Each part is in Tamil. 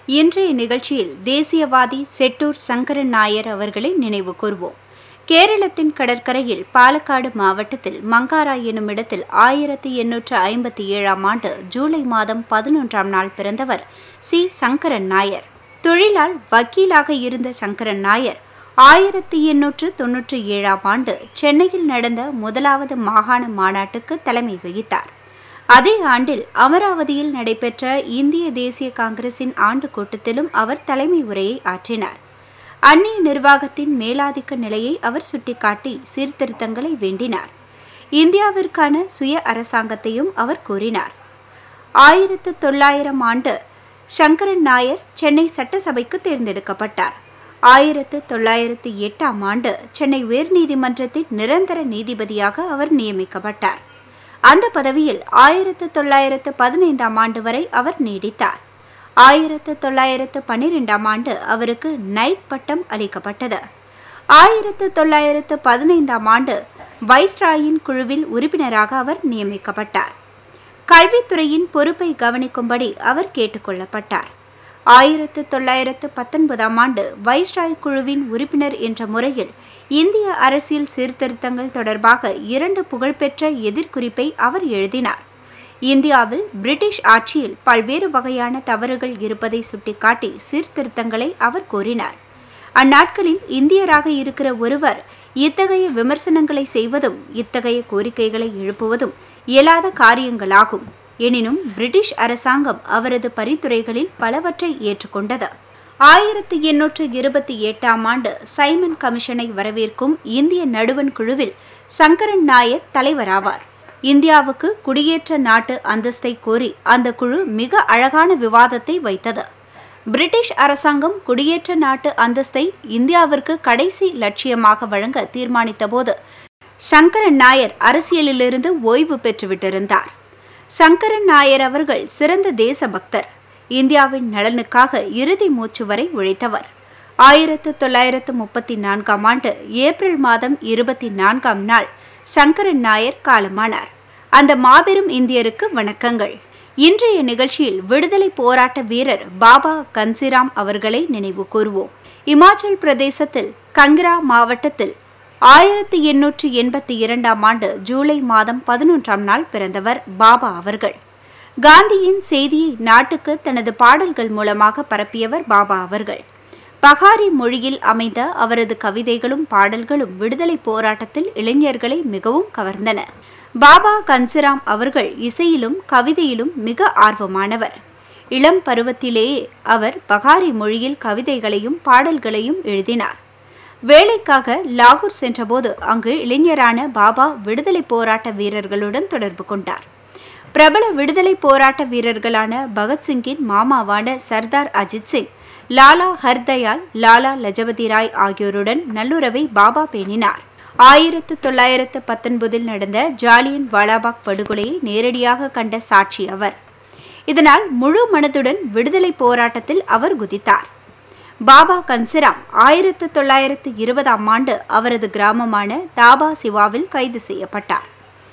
இன்றைய நிகழ்ச்சியில் தேசியவாதி செட்டூர் சங்கரன் நாயர் அவர்களை நினைவு கூர்வோம் கேரளத்தின் கடற்கரையில் பாலக்காடு மாவட்டத்தில் மங்காரா எனும் இடத்தில் ஆயிரத்தி எண்ணூற்று ஐம்பத்தி ஏழாம் ஆண்டு ஜூலை மாதம் பதினொன்றாம் நாள் பிறந்தவர் சி சங்கரன் நாயர் தொழிலால் வக்கீலாக இருந்த சங்கரன் நாயர் ஆயிரத்தி எண்ணூற்று தொன்னூற்றி ஏழாம் ஆண்டு சென்னையில் நடந்த முதலாவது மாகாண மாநாட்டுக்கு தலைமை வகித்தார் அதே ஆண்டில் அமராவதியில் நடைபெற்ற இந்திய தேசிய காங்கிரசின் ஆண்டு கூட்டத்திலும் அவர் தலைமை உரையை ஆற்றினார் அந்நிய நிர்வாகத்தின் மேலாதிக்க நிலையை அவர் சுட்டிக்காட்டி சீர்திருத்தங்களை வேண்டினார் இந்தியாவிற்கான சுய அரசாங்கத்தையும் அவர் கூறினார் ஆயிரத்து தொள்ளாயிரம் ஆண்டு சங்கரன் நாயர் சென்னை சட்டசபைக்கு தேர்ந்தெடுக்கப்பட்டார் ஆயிரத்து தொள்ளாயிரத்து எட்டாம் ஆண்டு சென்னை உயர்நீதிமன்றத்தின் நிரந்தர நீதிபதியாக அவர் நியமிக்கப்பட்டார் அந்த பதவியில் ஆயிரத்து தொள்ளாயிரத்து பதினைந்தாம் ஆண்டு வரை அவர் நீடித்தார் ஆயிரத்து தொள்ளாயிரத்து பன்னிரெண்டாம் ஆண்டு அவருக்கு நைட் பட்டம் அளிக்கப்பட்டது ஆயிரத்து தொள்ளாயிரத்து பதினைந்தாம் ஆண்டு வைஸ்ராயின் குழுவில் உறுப்பினராக அவர் நியமிக்கப்பட்டார் கல்வித்துறையின் பொறுப்பை கவனிக்கும்படி அவர் கேட்டுக்கொள்ளப்பட்டார் ஆயிரத்து தொள்ளாயிரத்து பத்தொன்பதாம் ஆண்டு வைஸ்ராய் குழுவின் உறுப்பினர் என்ற முறையில் இந்திய அரசியல் சீர்திருத்தங்கள் தொடர்பாக இரண்டு புகழ்பெற்ற எதிர்குறிப்பை அவர் எழுதினார் இந்தியாவில் பிரிட்டிஷ் ஆட்சியில் பல்வேறு வகையான தவறுகள் இருப்பதை சுட்டிக்காட்டி சீர்திருத்தங்களை அவர் கூறினார் அந்நாட்களில் இந்தியராக இருக்கிற ஒருவர் இத்தகைய விமர்சனங்களை செய்வதும் இத்தகைய கோரிக்கைகளை எழுப்புவதும் இயலாத காரியங்களாகும் எனினும் பிரிட்டிஷ் அரசாங்கம் அவரது பரிந்துரைகளில் பலவற்றை ஏற்றுக்கொண்டது ஆயிரத்தி எண்ணூற்று இருபத்தி எட்டாம் ஆண்டு சைமன் கமிஷனை வரவேற்கும் இந்திய நடுவன் குழுவில் சங்கரன் நாயர் தலைவராவார் இந்தியாவுக்கு குடியேற்ற நாட்டு அந்தஸ்தை கோரி அந்த குழு மிக அழகான விவாதத்தை வைத்தது பிரிட்டிஷ் அரசாங்கம் குடியேற்ற நாட்டு அந்தஸ்தை இந்தியாவிற்கு கடைசி லட்சியமாக வழங்க தீர்மானித்தபோது சங்கரன் நாயர் அரசியலிலிருந்து ஓய்வு பெற்றுவிட்டிருந்தார் சங்கரன் நாயர் அவர்கள் சிறந்த தேசபக்தர் இந்தியாவின் நலனுக்காக இறுதி மூச்சு வரை உழைத்தவர் ஆயிரத்து தொள்ளாயிரத்து முப்பத்தி நான்காம் ஆண்டு ஏப்ரல் மாதம் இருபத்தி நான்காம் நாள் சங்கரன் நாயர் காலமானார் அந்த மாபெரும் இந்தியருக்கு வணக்கங்கள் இன்றைய நிகழ்ச்சியில் விடுதலை போராட்ட வீரர் பாபா கன்சிராம் அவர்களை நினைவு கூறுவோம் இமாச்சல் பிரதேசத்தில் கங்ரா மாவட்டத்தில் ஆயிரத்தி எண்ணூற்று எண்பத்தி இரண்டாம் ஆண்டு ஜூலை மாதம் பதினொன்றாம் நாள் பிறந்தவர் பாபா அவர்கள் காந்தியின் செய்தியை நாட்டுக்கு தனது பாடல்கள் மூலமாக பரப்பியவர் பாபா அவர்கள் பகாரி மொழியில் அமைந்த அவரது கவிதைகளும் பாடல்களும் விடுதலை போராட்டத்தில் இளைஞர்களை மிகவும் கவர்ந்தன பாபா கன்சிராம் அவர்கள் இசையிலும் கவிதையிலும் மிக ஆர்வமானவர் இளம் பருவத்திலேயே அவர் பகாரி மொழியில் கவிதைகளையும் பாடல்களையும் எழுதினார் வேலைக்காக லாகூர் சென்றபோது அங்கு இளைஞரான பாபா விடுதலை போராட்ட வீரர்களுடன் தொடர்பு கொண்டார் பிரபல விடுதலை போராட்ட வீரர்களான பகத்சிங்கின் மாமாவான சர்தார் அஜித் சிங் லாலா ஹர்தயால் லாலா லஜபதி ராய் ஆகியோருடன் நல்லுறவை பாபா பேணினார் ஆயிரத்து தொள்ளாயிரத்து பத்தொன்பதில் நடந்த ஜாலியன் வாலாபாக் படுகொலையை நேரடியாக கண்ட சாட்சி அவர் இதனால் முழு மனதுடன் விடுதலை போராட்டத்தில் அவர் குதித்தார் பாபா கன்சிராம் ஆயிரத்து தொள்ளாயிரத்து இருபதாம் ஆண்டு அவரது கிராமமான தாபா சிவாவில் கைது செய்யப்பட்டார்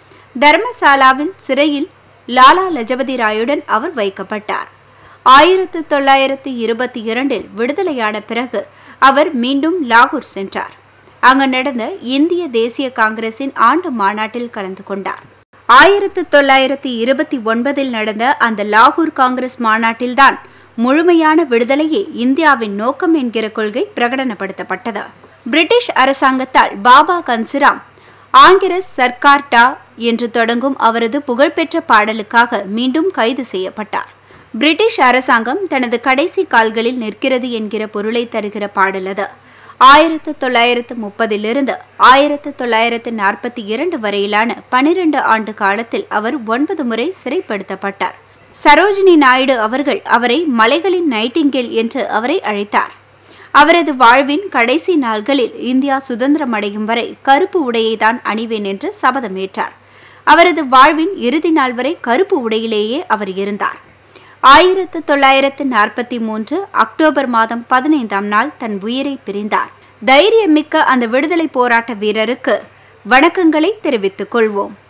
தர்மசாலாவில் சிறையில் லாலா லஜபதி ராயுடன் அவர் வைக்கப்பட்டார் ஆயிரத்து தொள்ளாயிரத்து இருபத்தி இரண்டில் விடுதலையான பிறகு அவர் மீண்டும் லாகூர் சென்றார் அங்கு நடந்த இந்திய தேசிய காங்கிரசின் ஆண்டு மாநாட்டில் கலந்து கொண்டார் ஆயிரத்து தொள்ளாயிரத்து இருபத்தி ஒன்பதில் நடந்த அந்த லாகூர் காங்கிரஸ் மாநாட்டில்தான் முழுமையான விடுதலையே இந்தியாவின் நோக்கம் என்கிற கொள்கை பிரகடனப்படுத்தப்பட்டது பிரிட்டிஷ் அரசாங்கத்தால் பாபா கன்சிராம் ஆங்கிரஸ் சர்க்கார் டா என்று தொடங்கும் அவரது புகழ்பெற்ற பாடலுக்காக மீண்டும் கைது செய்யப்பட்டார் பிரிட்டிஷ் அரசாங்கம் தனது கடைசி கால்களில் நிற்கிறது என்கிற பொருளை தருகிற பாடல் அது ஆயிரத்து தொள்ளாயிரத்து முப்பதிலிருந்து ஆயிரத்து தொள்ளாயிரத்து நாற்பத்தி இரண்டு வரையிலான பனிரெண்டு ஆண்டு காலத்தில் அவர் ஒன்பது முறை சிறைப்படுத்தப்பட்டார் சரோஜினி நாயுடு அவர்கள் அவரை மலைகளின் நைட்டிங்கேல் என்று அவரை அழைத்தார் அவரது வாழ்வின் கடைசி நாள்களில் இந்தியா சுதந்திரம் அடையும் வரை கருப்பு உடையை தான் அணிவேன் என்று சபதமேற்றார் அவரது வாழ்வின் இறுதி நாள் வரை கருப்பு உடையிலேயே அவர் இருந்தார் ஆயிரத்து தொள்ளாயிரத்து நாற்பத்தி மூன்று அக்டோபர் மாதம் பதினைந்தாம் நாள் தன் உயிரை பிரிந்தார் தைரியமிக்க அந்த விடுதலை போராட்ட வீரருக்கு வணக்கங்களை தெரிவித்துக் கொள்வோம்